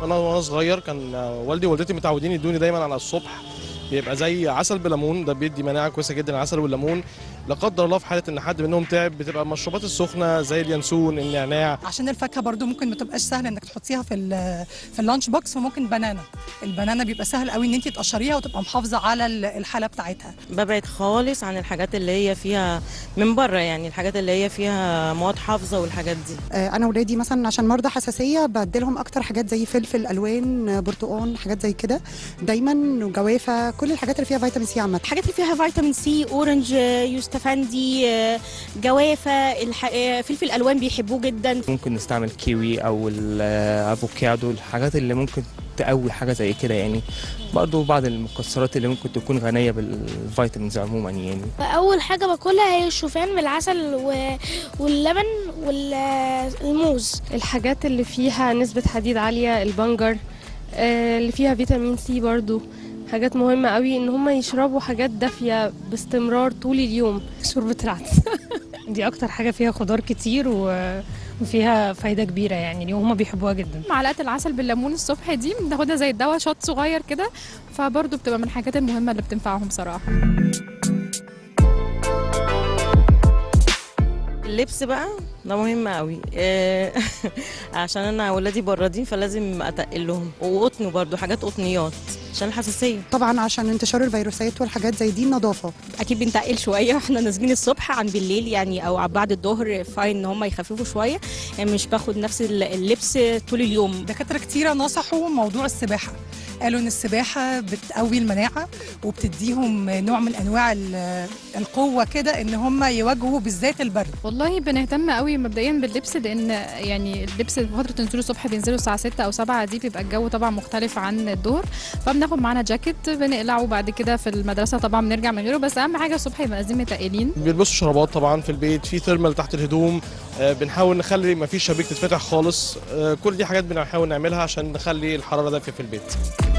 انا وانا صغير كان والدي ووالدتي متعودين يدوني دايما على الصبح بيبقى زي عسل بليمون ده بيدي مناعه كويسه جدا العسل والليمون لا قدر الله في حاله ان حد منهم تعب بتبقى المشروبات السخنه زي اليانسون النعناع عشان الفاكهه برضو ممكن ما تبقاش سهل انك تحطيها في ال- في اللانش بوكس فممكن بنانا البنانا بيبقى سهل قوي ان انت تقشريها وتبقى محافظه على ال- الحاله بتاعتها ببعد خالص عن الحاجات اللي هي فيها من بره يعني الحاجات اللي هي فيها مواد حافظه والحاجات دي آه، انا ولادي مثلا عشان مرضى حساسيه بديلهم اكتر حاجات زي فلفل الوان آه، برتقال حاجات زي كده دايما وجوافه كل الحاجات اللي فيها فيتامين سي عامه الحاجات اللي فيها فيتامين سي اورنج آه، يوستفندي آه، جوافه الح... آه، فلفل الوان بيحبوه جدا ممكن نستعمل كيوي او الافوكادو الحاجات اللي ممكن تقوي حاجه زي كده يعني برضو بعض المكسرات اللي ممكن تكون غنيه بالفيتامينز عموما يعني اول حاجه باكلها هي الشوفان بالعسل و- واللبن والموز الحاجات اللي فيها نسبة حديد عالية البنجر آه، اللي فيها فيتامين سي برضو حاجات مهمة قوي ان هم يشربوا حاجات دافية باستمرار طول اليوم شوربة العدس دي أكتر حاجة فيها خضار كتير و... وفيها فايدة كبيرة يعني وهما بيحبوها جدا معلقه العسل بالليمون الصبح دي بناخدها زي الدواء شوت صغير كده فبرضه بتبقى من الحاجات المهمه اللي بتنفعهم صراحه اللبس بقى ده مهم قوي آه، عشان انا ولادي برادين فلازم اتقل لهم وقطن برضو حاجات قطنيات عشان الحساسيه طبعا عشان انتشار الفيروسات والحاجات زي دي النظافه اكيد بنتقل شويه واحنا نازلين الصبح عن بالليل يعني او بعد الظهر فاين ان هم يخففوا شويه يعني مش باخد نفس اللبس طول اليوم دكاتره كتيره نصحوا موضوع السباحه قالوا ان السباحه بتقوي المناعه وبتديهم نوع من انواع ال- القوه كده ان هم يواجهوا بالذات البرد والله بنهتم قوي مبدئيا باللبس لان يعني اللبس في فتره نزول الصبح بينزلوا الساعه 6 او 7 دي بيبقى الجو طبعا مختلف عن الظهر فبناخد معانا جاكيت بنقلعه بعد كده في المدرسه طبعا بنرجع من غيره بس اهم حاجه الصبح يبقى نازلين متقلين بيلبسوا شرابات طبعا في البيت في ثيرمال تحت الهدوم آه، بنحاول نخلي ما فيش شبيك تتفتح خالص آه، كل دي حاجات بنحاول نعملها عشان نخلي الحراره دافيه في البيت